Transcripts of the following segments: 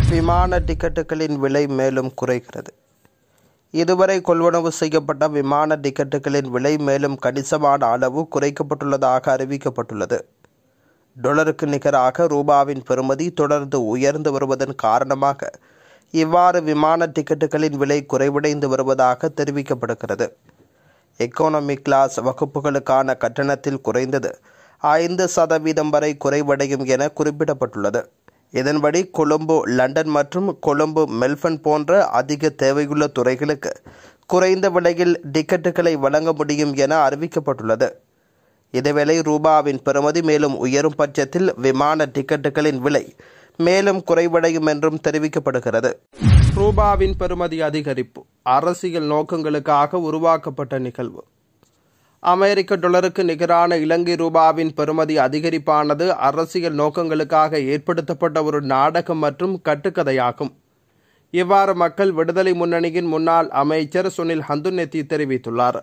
விமான டிக்கெட்டுகளின் விலை மேலும் குறைகிறது இதுவரை கொள்வனவு செய்யப்பட்ட விமான டிக்கெட்டுகளின் விலை மேலும் கணிசமான அளவு குறைக்கப்பட்டுள்ளதாக அறிவிக்கப்பட்டுள்ளது டொலருக்கு நிகராக ரூபாவின் பெறுமதி தொடர்ந்து உயர்ந்து வருவதன் காரணமாக இவ்வாறு விமான டிக்கெட்டுகளின் விலை குறைவடைந்து வருவதாக தெரிவிக்கப்படுகிறது எக்கானமி கிளாஸ் வகுப்புகளுக்கான கட்டணத்தில் குறைந்தது ஐந்து சதவீதம் வரை குறைவடையும் என குறிப்பிடப்பட்டுள்ளது இதன்படி கொழும்பு லண்டன் மற்றும் கொழும்பு மெல்பர்ன் போன்ற அதிக தேவையுள்ள துறைகளுக்கு குறைந்த விலையில் டிக்கெட்டுகளை வழங்க முடியும் என அறிவிக்கப்பட்டுள்ளது இதேவேளை ரூபாவின் பெறுமதி மேலும் உயரும் பட்சத்தில் விமான டிக்கெட்டுகளின் விலை மேலும் குறைவடையும் என்றும் தெரிவிக்கப்படுகிறது ரூபாவின் பெறுமதி அதிகரிப்பு அரசியல் நோக்கங்களுக்காக உருவாக்கப்பட்ட நிகழ்வு அமெரிக்க டாலருக்கு நிகரான இலங்கை ரூபாவின் பெறுமதி அதிகரிப்பானது அரசியல் நோக்கங்களுக்காக ஏற்படுத்தப்பட்ட ஒரு நாடகம் மற்றும் கட்டுக்கதையாகும் இவ்வாறு மக்கள் விடுதலை முன்னணியின் முன்னாள் அமைச்சர் சுனில் ஹந்துநெத்தி தெரிவித்துள்ளார்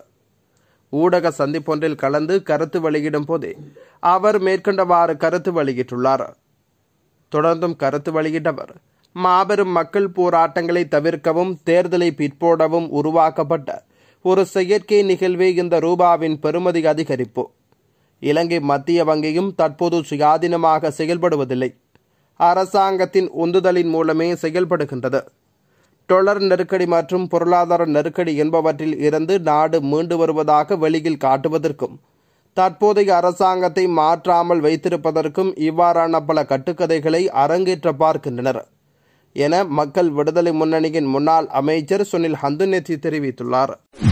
ஊடக சந்திப்பொன்றில் கலந்து கருத்து வெளியிடும் போதே அவர் மேற்கண்டவாறு கருத்து வெளியிட்டுள்ளார் தொடர்ந்தும் கருத்து வெளியிட்டவர் மாபெரும் மக்கள் போராட்டங்களை தவிர்க்கவும் தேர்தலை பிற்போடவும் உருவாக்கப்பட்ட ஒரு செயற்கை நிகழ்வே இந்த ரூபாவின் பெறுமதி அதிகரிப்பு இலங்கை மத்திய வங்கியும் தற்போது சுயாதீனமாக செயல்படுவதில்லை அரசாங்கத்தின் உந்துதலின் மூலமே செயல்படுகின்றது டொலர் நெருக்கடி மற்றும் பொருளாதார நெருக்கடி என்பவற்றில் இருந்து நாடு மீண்டு வருவதாக வெளியில் காட்டுவதற்கும் தற்போதைய அரசாங்கத்தை மாற்றாமல் வைத்திருப்பதற்கும் இவ்வாறான பல கட்டுக்கதைகளை அரங்கேற்ற பார்க்கின்றனர் என மக்கள் விடுதலை முன்னணியின் முன்னாள் அமைச்சர் சுனில் ஹந்துநெத்தி தெரிவித்துள்ளார்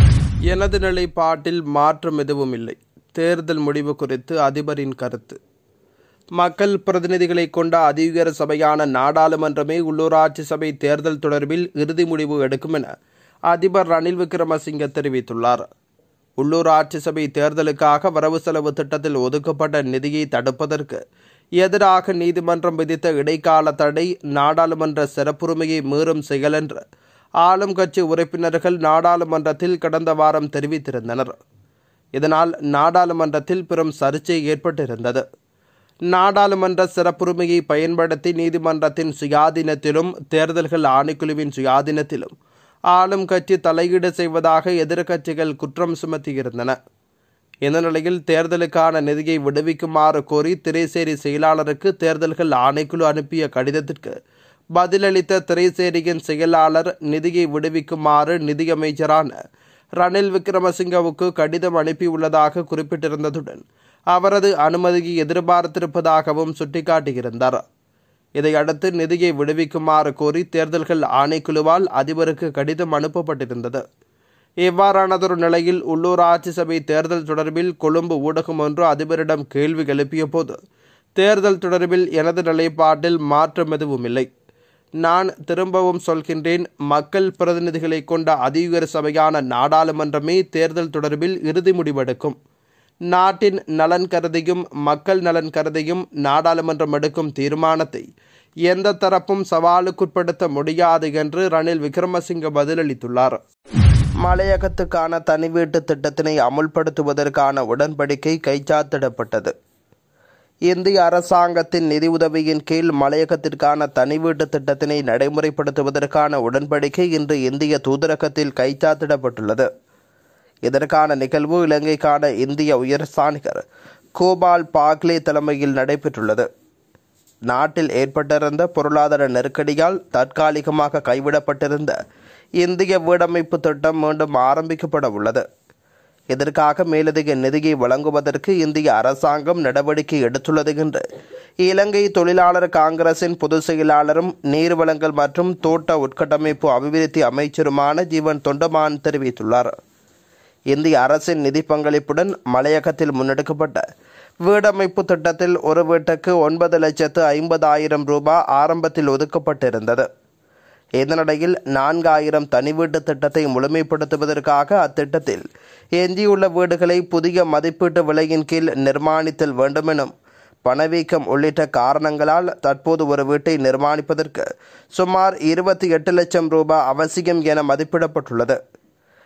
எனது நிலைப்பாட்டில் மாற்றம் எதுவும் இல்லை தேர்தல் முடிவு குறித்து அதிபரின் கருத்து மக்கள் பிரதிநிதிகளை கொண்ட அதிகார சபையான நாடாளுமன்றமே உள்ளூராட்சி சபை தேர்தல் தொடர்பில் இறுதி முடிவு எடுக்கும் என அதிபர் ரணில் விக்ரமசிங்க தெரிவித்துள்ளார் உள்ளூராட்சி சபை தேர்தலுக்காக வரவு செலவு திட்டத்தில் ஒதுக்கப்பட்ட நிதியை தடுப்பதற்கு எதிராக நீதிமன்றம் விதித்த இடைக்கால தடை நாடாளுமன்ற சிறப்புரிமையை மீறும் செயல் என்று ஆளும் கட்சி உறுப்பினர்கள் நாடாளுமன்றத்தில் கடந்த வாரம் தெரிவித்திருந்தனர் இதனால் நாடாளுமன்றத்தில் பெரும் சர்ச்சை ஏற்பட்டிருந்தது நாடாளுமன்ற சிறப்புரிமையை பயன்படுத்தி நீதிமன்றத்தின் சுயாதீனத்திலும் தேர்தல்கள் ஆணைக்குழுவின் சுயாதீனத்திலும் ஆளும் கட்சி தலையீடு செய்வதாக எதிர்க்கட்சிகள் குற்றம் சுமத்தியிருந்தன இந்த நிலையில் தேர்தலுக்கான நிதியை விடுவிக்குமாறு கோரி திரைசேரி செயலாளருக்கு தேர்தல்கள் ஆணைக்குழு அனுப்பிய கடிதத்திற்கு பதிலளித்த திரைசேரியின் செயலாளர் நிதியை விடுவிக்குமாறு நிதியமைச்சரான ரணில் விக்ரமசிங்கவுக்கு கடிதம் அனுப்பியுள்ளதாக குறிப்பிட்டிருந்ததுடன் அவரது அனுமதியை எதிர்பார்த்திருப்பதாகவும் சுட்டிக்காட்டியிருந்தார் இதையடுத்து நிதியை விடுவிக்குமாறு கோரி தேர்தல்கள் ஆணைக்குழுவால் அதிபருக்கு கடிதம் அனுப்பப்பட்டிருந்தது இவ்வாறானதொரு நிலையில் உள்ளூராட்சி சபை தேர்தல் தொடர்பில் கொழும்பு ஊடகம் ஒன்று அதிபரிடம் கேள்வி எழுப்பிய போது தேர்தல் தொடர்பில் எனது நிலைப்பாட்டில் மாற்றம் எதுவும் இல்லை நான் திரும்பவும் சொல்கின்றேன் மக்கள் பிரதிநிதிகளை கொண்ட அதிகார சபையான நாடாளுமன்றமே தேர்தல் தொடர்பில் இறுதி முடிவெடுக்கும் நாட்டின் நலன் கருதியும் மக்கள் நலன் கருதியும் நாடாளுமன்றம் எடுக்கும் தீர்மானத்தை எந்த தரப்பும் சவாலுக்குட்படுத்த முடியாது என்று ரணில் விக்ரமசிங்க பதிலளித்துள்ளார் மலையகத்துக்கான தனி வீட்டு திட்டத்தினை அமுல்படுத்துவதற்கான உடன்படிக்கை கைச்சாத்திடப்பட்டது இந்திய அரசாங்கத்தின் நிதியுதவியின் கீழ் மலையகத்திற்கான தனி வீட்டு திட்டத்தினை நடைமுறைப்படுத்துவதற்கான உடன்படிக்கை இன்று இந்திய தூதரகத்தில் கைச்சாத்திடப்பட்டுள்ளது இதற்கான நிகழ்வு இலங்கைக்கான இந்திய உயர்ஸ்தானிகர் கோபால் பாக்லே தலைமையில் நடைபெற்றுள்ளது நாட்டில் ஏற்பட்டிருந்த பொருளாதார நெருக்கடியால் தற்காலிகமாக கைவிடப்பட்டிருந்த இந்திய வீடமைப்பு திட்டம் மீண்டும் ஆரம்பிக்கப்பட உள்ளது இதற்காக மேலதிக நிதியை வழங்குவதற்கு இந்திய அரசாங்கம் நடவடிக்கை எடுத்துள்ளது என்று இலங்கை தொழிலாளர் காங்கிரசின் பொதுச் செயலாளரும் நீர்வளங்கள் மற்றும் தோட்ட உட்கட்டமைப்பு அபிவிருத்தி அமைச்சருமான ஜீவன் தொண்டமான் தெரிவித்துள்ளார் இந்திய அரசின் நிதி பங்களிப்புடன் மலையகத்தில் முன்னெடுக்கப்பட்ட வீடமைப்பு திட்டத்தில் ஒரு வீட்டுக்கு ஒன்பது லட்சத்து ஐம்பதாயிரம் ரூபாய் ஆரம்பத்தில் ஒதுக்கப்பட்டிருந்தது இதனிடையில் நான்காயிரம் தனி வீட்டு திட்டத்தை முழுமைப்படுத்துவதற்காக அத்திட்டத்தில் எஞ்சியுள்ள வீடுகளை புதிய மதிப்பீட்டு விலையின் கீழ் நிர்மாணித்தல் வேண்டுமெனும் பணவீக்கம் உள்ளிட்ட காரணங்களால் தற்போது ஒரு வீட்டை நிர்மாணிப்பதற்கு சுமார் இருபத்தி எட்டு லட்சம் ரூபாய் அவசியம் என மதிப்பிடப்பட்டுள்ளது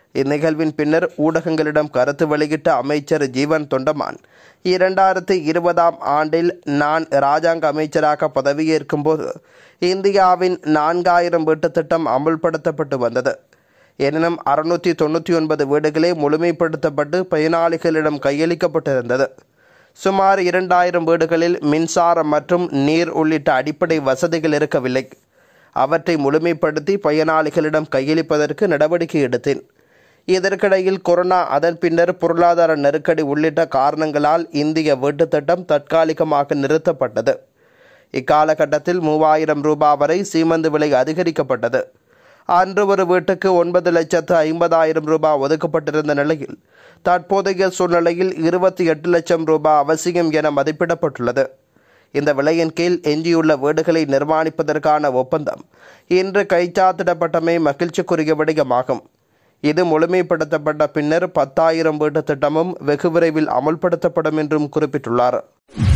இந்நிகழ்வின் பின்னர் ஊடகங்களிடம் கருத்து வெளியிட்ட அமைச்சர் ஜீவன் தொண்டமான் இரண்டாயிரத்தி இருபதாம் ஆண்டில் நான் இராஜாங்க அமைச்சராக பதவியேற்கும் போது இந்தியாவின் நான்காயிரம் வீட்டுத் திட்டம் அமுல்படுத்தப்பட்டு வந்தது எனினும் அறுநூற்றி தொண்ணூற்றி ஒன்பது வீடுகளே முழுமைப்படுத்தப்பட்டு பயனாளிகளிடம் கையளிக்கப்பட்டிருந்தது சுமார் இரண்டாயிரம் வீடுகளில் மின்சாரம் மற்றும் நீர் உள்ளிட்ட அடிப்படை வசதிகள் இருக்கவில்லை அவற்றை முழுமைப்படுத்தி பயனாளிகளிடம் கையளிப்பதற்கு நடவடிக்கை எடுத்தேன் இதற்கிடையில் கொரோனா அதன் பின்னர் பொருளாதார நெருக்கடி உள்ளிட்ட காரணங்களால் இந்திய வீட்டுத் திட்டம் தற்காலிகமாக நிறுத்தப்பட்டது இக்காலகட்டத்தில் மூவாயிரம் ரூபாய் வரை சீமந்து விலை அதிகரிக்கப்பட்டது அன்று ஒரு வீட்டுக்கு ஒன்பது லட்சத்து ஐம்பதாயிரம் ரூபாய் ஒதுக்கப்பட்டிருந்த நிலையில் தற்போதைய சூழ்நிலையில் இருபத்தி எட்டு லட்சம் ரூபாய் அவசியம் என மதிப்பிடப்பட்டுள்ளது இந்த விலையின் கீழ் எஞ்சியுள்ள வீடுகளை நிர்மாணிப்பதற்கான ஒப்பந்தம் இன்று கைச்சாத்திடப்பட்டமை மகிழ்ச்சிக்குரிய விடயமாகும் இது முழுமைப்படுத்தப்பட்ட பின்னர் பத்தாயிரம் வீட்டு திட்டமும் வெகு விரைவில் அமுல்படுத்தப்படும் என்றும் குறிப்பிட்டுள்ளார்